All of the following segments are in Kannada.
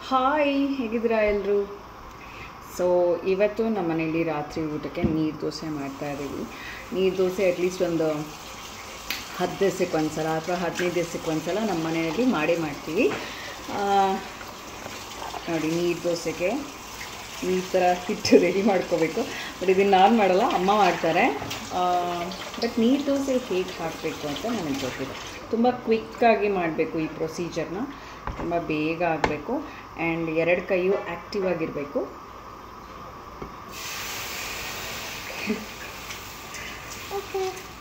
ಹಾಯ್ ಹೇಗಿದ್ದೀರಾ ಎಲ್ಲರೂ ಸೊ ಇವತ್ತು ನಮ್ಮ ಮನೇಲಿ ರಾತ್ರಿ ಊಟಕ್ಕೆ ನೀರು ದೋಸೆ ಮಾಡ್ತಾ ಇದ್ದೀವಿ ನೀರು ದೋಸೆ ಅಟ್ಲೀಸ್ಟ್ ಒಂದು ಹತ್ತು ದಿವಸಕ್ಕೆ ಒಂದ್ಸಲ ಅಥವಾ ಹದಿನೈದು ದಿವಸಕ್ಕೆ ಒಂದ್ಸಲ ನಮ್ಮ ಮನೆಯಲ್ಲಿ ಮಾಡೇ ಮಾಡ್ತೀವಿ ಆ, ನೋಡಿ ನೀರು ದೋಸೆಗೆ ಈ ಥರ ಹಿಟ್ಟು ರೆಡಿ ಮಾಡ್ಕೋಬೇಕು ಬಟ್ ಇದನ್ನು ನಾನು ಮಾಡಲ್ಲ ಅಮ್ಮ ಮಾಡ್ತಾರೆ ಬಟ್ ನೀರು ದೋಸೆ ಹೇಗೆ ಹಾಕಬೇಕು ಅಂತ ನನಗೆ ಗೊತ್ತಿದೆ ತುಂಬ ಕ್ವಿಕ್ಕಾಗಿ ಮಾಡಬೇಕು ಈ ಪ್ರೊಸೀಜರ್ನ ತುಂಬ ಬೇಗ ಆಗಬೇಕು ಆ್ಯಂಡ್ ಎರಡು ಕೈಯು ಆ್ಯಕ್ಟಿವ್ ಆಗಿರಬೇಕು ಓಕೆ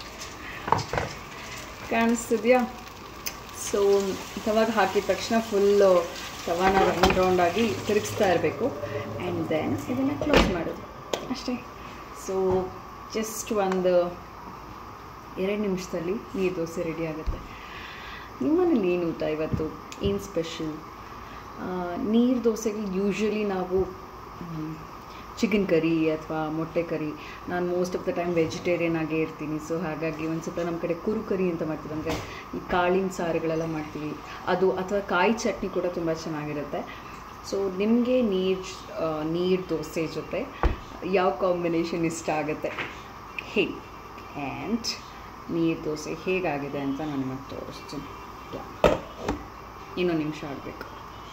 ಕಾಣಿಸ್ತಿದ್ಯಾ ಸೊ ತವಾಗ ಹಾಕಿದ ತಕ್ಷಣ ಫುಲ್ಲು ತವಾನ ರೌಂಡ್ ರೌಂಡಾಗಿ ತಿರುಗಿಸ್ತಾ ಇರಬೇಕು ಆ್ಯಂಡ್ ದೆನ್ ಇದನ್ನು ಕ್ಲೋಸ್ ಮಾಡೋದು ಅಷ್ಟೇ ಸೊ ಜಸ್ಟ್ ಒಂದು ಎರಡು ನಿಮಿಷದಲ್ಲಿ ನೀರು ದೋಸೆ ರೆಡಿ ಆಗುತ್ತೆ ನಿಮ್ಮನೇಲಿ ಏನು ಊಟ ಇವತ್ತು ಏನು ಸ್ಪೆಷಲ್ ನೀರು ದೋಸೆಗೆ ಯೂಶ್ವಲಿ ನಾವು ಚಿಕನ್ ಕರಿ ಅಥವಾ ಮೊಟ್ಟೆ ಕರಿ ನಾನು most of the time vegetarian ಆಗೇ ಇರ್ತೀನಿ ಸೊ ಹಾಗಾಗಿ ಒಂದು ಸ್ವಲ್ಪ ನಮ್ಮ ಕಡೆ ಕುರು ಕರಿ ಅಂತ ಮಾಡ್ತೀವಿ ಅಂದರೆ ಈ ಕಾಳಿನ ಸಾರುಗಳೆಲ್ಲ ಮಾಡ್ತೀವಿ ಅದು ಅಥವಾ ಕಾಯಿ ಚಟ್ನಿ ಕೂಡ ತುಂಬ ಚೆನ್ನಾಗಿರುತ್ತೆ ಸೊ ನಿಮಗೆ ನೀರು ನೀರು ದೋಸೆ ಜೊತೆ ಯಾವ ಕಾಂಬಿನೇಷನ್ ಇಷ್ಟ ಆಗುತ್ತೆ ಹೇಳಿ ಆ್ಯಂಡ್ ನೀರು ದೋಸೆ ಹೇಗಾಗಿದೆ ಅಂತ ನಾನು ನಿಮಗೆ ತೋರಿಸ್ತೀನಿ ಇನ್ನೊಂದು ನಿಮಿಷ ಆಗಬೇಕು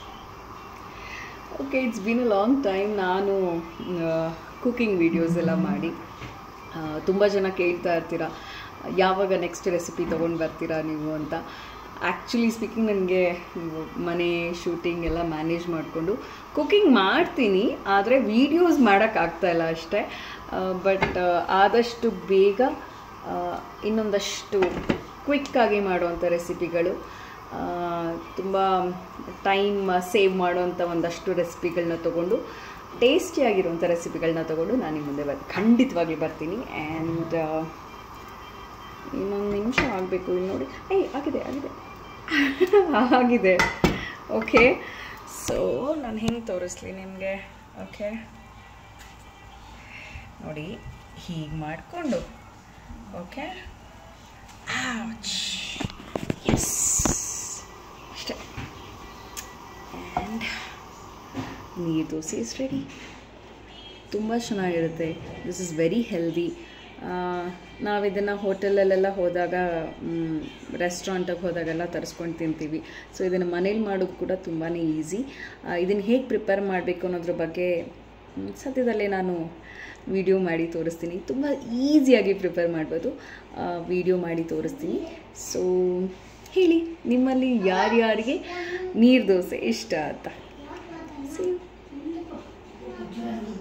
okay it's been a long time ನಾನು ಕುಕಿಂಗ್ ವೀಡಿಯೋಸ್ ಎಲ್ಲ ಮಾಡಿ ತುಂಬ ಜನ ಕೇಳ್ತಾ ಇರ್ತೀರ ಯಾವಾಗ ನೆಕ್ಸ್ಟ್ ರೆಸಿಪಿ ತೊಗೊಂಡು ಬರ್ತೀರಾ ನೀವು ಅಂತ ಆ್ಯಕ್ಚುಲಿ ಸ್ಪೀಕಿಂಗ್ ನನಗೆ ಮನೆ ಶೂಟಿಂಗ್ ಎಲ್ಲ ಮ್ಯಾನೇಜ್ ಮಾಡಿಕೊಂಡು ಕುಕಿಂಗ್ ಮಾಡ್ತೀನಿ ಆದರೆ ವೀಡಿಯೋಸ್ ಮಾಡೋಕ್ಕಾಗ್ತಾ ಇಲ್ಲ ಅಷ್ಟೇ ಬಟ್ ಆದಷ್ಟು ಬೇಗ ಆ, ಇನ್ನೊಂದಷ್ಟು ಕ್ವಿಕ್ಕಾಗಿ ಮಾಡುವಂಥ ರೆಸಿಪಿಗಳು ತುಂಬ ಟೈಮ್ ಸೇವ್ ಮಾಡುವಂಥ ಒಂದಷ್ಟು ರೆಸಿಪಿಗಳನ್ನ ತೊಗೊಂಡು ಟೇಸ್ಟಿಯಾಗಿರುವಂಥ ರೆಸಿಪಿಗಳನ್ನ ತೊಗೊಂಡು ನಾನು ನಿಮ್ಮ ಮುಂದೆ ಬರ್ ಖಂಡಿತವಾಗ್ಲೂ ಬರ್ತೀನಿ ಆ್ಯಂಡ್ ಇನ್ನೊಂದು ನಿಮಿಷ ಆಗಬೇಕು ಇಲ್ಲಿ ನೋಡಿ ಏಯ್ ಆಗಿದೆ ಆಗಿದೆ ಆಗಿದೆ ಓಕೆ ಸೊ ನಾನು ಹೆಂಗೆ ತೋರಿಸ್ಲಿ ನಿಮಗೆ ಓಕೆ ನೋಡಿ ಹೀಗೆ ಮಾಡಿಕೊಂಡು ಓಕೆ ಎಸ್ ಅಷ್ಟೇ ಆ್ಯಂಡ್ ನೀರು ದೋಸೆ ಇಸ್ ರೆಡಿ ತುಂಬ ಚೆನ್ನಾಗಿರುತ್ತೆ ದಿಸ್ ಇಸ್ ವೆರಿ ಹೆಲ್ದಿ ನಾವು ಇದನ್ನು ಹೋಟೆಲಲ್ಲೆಲ್ಲ ಹೋದಾಗ ರೆಸ್ಟೋರೆಂಟಿಗೆ ಹೋದಾಗೆಲ್ಲ ತರಿಸ್ಕೊಂಡು ತಿಂತೀವಿ ಸೊ ಇದನ್ನು ಮನೇಲಿ ಮಾಡೋದು ಕೂಡ ತುಂಬಾ ಈಸಿ ಇದನ್ನು ಹೇಗೆ ಪ್ರಿಪೇರ್ ಮಾಡಬೇಕು ಅನ್ನೋದ್ರ ಬಗ್ಗೆ ಮ್, ಸದ್ಯದಲ್ಲೇ ನಾನು ವಿಡಿಯೋ ಮಾಡಿ ತೋರಿಸ್ತೀನಿ ತುಂಬ ಈಸಿಯಾಗಿ ಪ್ರಿಪೇರ್ ಮಾಡ್ಬೋದು ವಿಡಿಯೋ ಮಾಡಿ ತೋರಿಸ್ತೀನಿ ಸೊ ಹೇಳಿ ನಿಮ್ಮಲ್ಲಿ ಯಾರ್ಯಾರಿಗೆ ನೀರು ದೋಸೆ ಇಷ್ಟ ಅಂತ ಸಿ